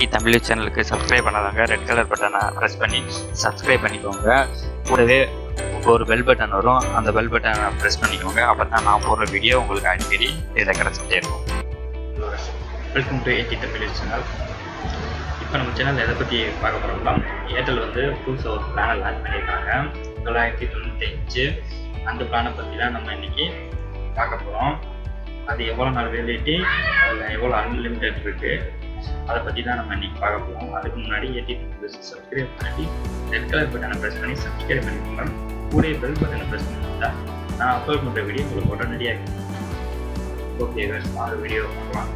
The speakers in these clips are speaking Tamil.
ஏடி தமிழ் சேனலுக்கு சப்ஸ்கிரைப் பண்ணாதவங்க ரெட் கலர் பட்டனை ப்ரெஸ் பண்ணி சப்ஸ்கிரைப் பண்ணிக்கோங்க கூடவே ஒரு பெல் பட்டன் வரும் அந்த பெல் பட்டனை ப்ரெஸ் பண்ணிக்கோங்க அப்போ தான் நான் போடுற வீடியோ உங்களுக்கு அடிக்கடி இதில் கிடச்சிட்டே இருக்கும் welcome to AT Tamil channel இப்போ நம்ம சேனல் எதை பற்றி பார்க்க போகிறோம்னா ஏர்டெல் வந்து புதுசாக ஒரு பிளானை லான்ச் பண்ணியிருக்காங்க தொள்ளாயிரத்தி தொண்ணூத்தஞ்சு அந்த பிளானை பற்றி தான் நம்ம இன்னைக்கு பார்க்க போகிறோம் அது எவ்வளோ நாள் வேலிட்டி அதில் எவ்வளோ அன்லிமிட்டட் இருக்குது அதை பற்றி தான் நம்ம இன்னைக்கு பார்க்க போகிறோம் அதுக்கு முன்னாடி ஏடி சப்ஸ்கிரைப் பண்ணி ரெட் கலர் பட்டனை ப்ரெஸ் பண்ணி சப்ஸ்கிரைப் பண்ணிக்கோங்க கூட பெல் பட்டனை ப்ரெஸ் பண்ணிட்டா நான் அப்லோட் பண்ணுற வீடியோ உங்களுக்கு உடனடியாக இருக்கும் ஓகே ஆறு வீடியோ பார்க்கலாம்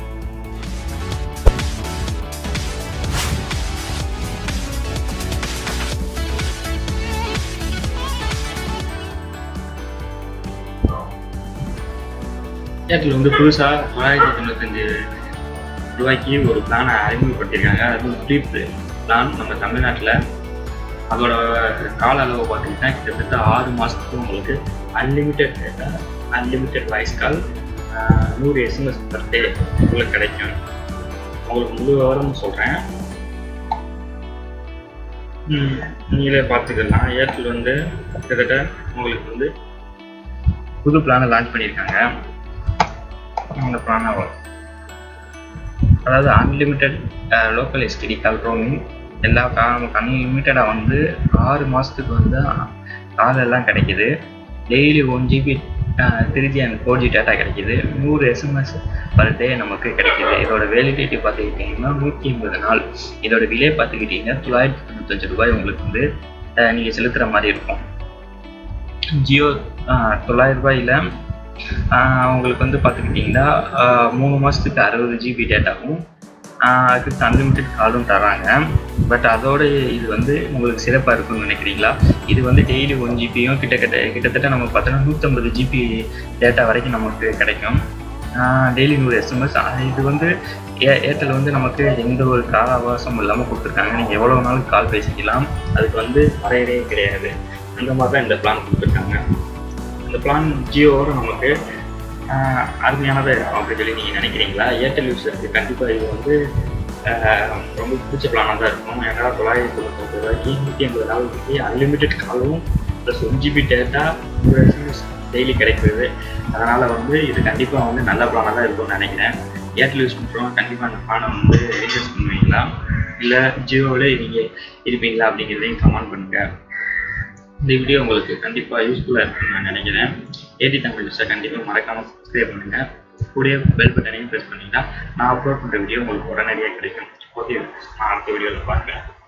ஏர்டெல் வந்து புதுசாக தொள்ளாயிரத்தி தொண்ணூத்தஞ்சு ரூபாய்க்கு ஒரு பிளானை அறிமுகப்படுத்தியிருக்காங்க அது ப்ரீப் பிளான் நம்ம தமிழ்நாட்டில் அதோட கால அளவு பார்த்தீங்கன்னா கிட்டத்தட்ட ஆறு மாதத்துக்கு உங்களுக்கு unlimited data unlimited voice call நூறு எஸ்எம்எஸ் பர் டே உங்களுக்கு கிடைக்கும் உங்களுக்கு முழு விவரம் சொல்கிறேன் நீங்களே பார்த்துக்கலாம் ஏர்டெல் வந்து கிட்டத்தட்ட உங்களுக்கு வந்து புது பிளானை லான்ச் பண்ணியிருக்காங்க அந்த பிளானை அதாவது unlimited local STD call roaming எல்லா கா நமக்கு அன்லிமிட்டடாக வந்து ஆறு மாதத்துக்கு வந்து கால் எல்லாம் கிடைக்குது daily one GB three G and four G data கிடைக்குது நூறு எஸ்எம்எஸ் பர் டே நமக்கு கிடைக்குது இதோட வேலிடிட்டி பார்த்துக்கிட்டிங்கன்னா நூற்றி ஐம்பது நாள் இதோட விலை பார்த்துக்கிட்டிங்கன்னா தொள்ளாயிரத்தி தொண்ணூத்தஞ்சு ரூபாய் உங்களுக்கு வந்து நீங்கள் செலுத்துகிற மாதிரி இருக்கும் ஜியோ தொள்ளாயிரம் ரூபாயில் உங்களுக்கு வந்து பார்த்துக்கிட்டிங்கன்னா மூணு மாதத்துக்கு அறுபது ஜிபி டேட்டாவும் அதுக்கு அன்லிமிட்டெட் காலும் தராங்க பட் அதோட இது வந்து உங்களுக்கு சிறப்பாக இருக்கும்னு நினைக்கிறீங்களா இது வந்து டெய்லி ஒன் ஜிபியும் கிட்டத்தட்ட கிட்டத்தட்ட நம்ம பார்த்தோன்னா நூற்றம்பது ஜிபி டேட்டா வரைக்கும் நமக்கு கிடைக்கும் டெய்லி நூறு எஸ்எம்எஸ் இது வந்து ஏ ஏர்டெல் வந்து நமக்கு எந்த ஒரு கால அவகாசமும் இல்லாமல் கொடுத்துருக்காங்க நீங்கள் எவ்வளோ நாளும் கால் பேசிக்கலாம் அதுக்கு வந்து வரையறையே கிடையாது அந்த மாதிரி தான் இந்த பிளான் கொடுத்துருக்காங்க இந்த பிளான் ஜியோவோட நமக்கு அருமையானதாக இருக்கும் அப்படின்னு சொல்லி நீங்கள் நினைக்கிறீங்களா ஏர்டெல் யூஸருக்கு கண்டிப்பாக இது வந்து ரொம்ப பிடிச்ச பிளானாக தான் இருக்கும் ஏன்னா தொள்ளாயிரத்தி தொண்ணூத்தொம்பது ரூபாய்க்கு நூற்றி ஐம்பது நாளுக்கு அன்லிமிட்டெட் காலும் ப்ளஸ் ஒன் ஜிபி டேட்டா நூறு எஸ்எம்எஸ் டெய்லி கிடைக்குது அதனால் வந்து இது கண்டிப்பாக வந்து நல்ல பிளானாக தான் இருக்கும்னு நினைக்கிறேன் ஏர்டெல் யூஸ் பண்ணுறோம் கண்டிப்பாக அந்த பிளானை வந்து ரீசார்ஜ் பண்ணுவீங்களா இல்லை ஜியோவில் நீங்கள் இருப்பீங்களா அப்படிங்கிறதையும் கமெண்ட் பண்ணுங்கள் இந்த வீடியோ உங்களுக்கு கண்டிப்பாக யூஸ்ஃபுல்லாக இருக்கும்னு நான் நினைக்கிறேன் ஏடி தமிழ் யூஸை கண்டிப்பாக மறக்காமல் சப்ஸ்கிரைப் பண்ணுங்கள் கூடிய பெல் பட்டனையும் ப்ரெஸ் பண்ணிங்கன்னா நான் அப்லோட் பண்ணுற வீடியோ உங்களுக்கு உடனடியாக கிடைக்கும் ஓகே நான் அடுத்த வீடியோவில் பார்க்குறேன்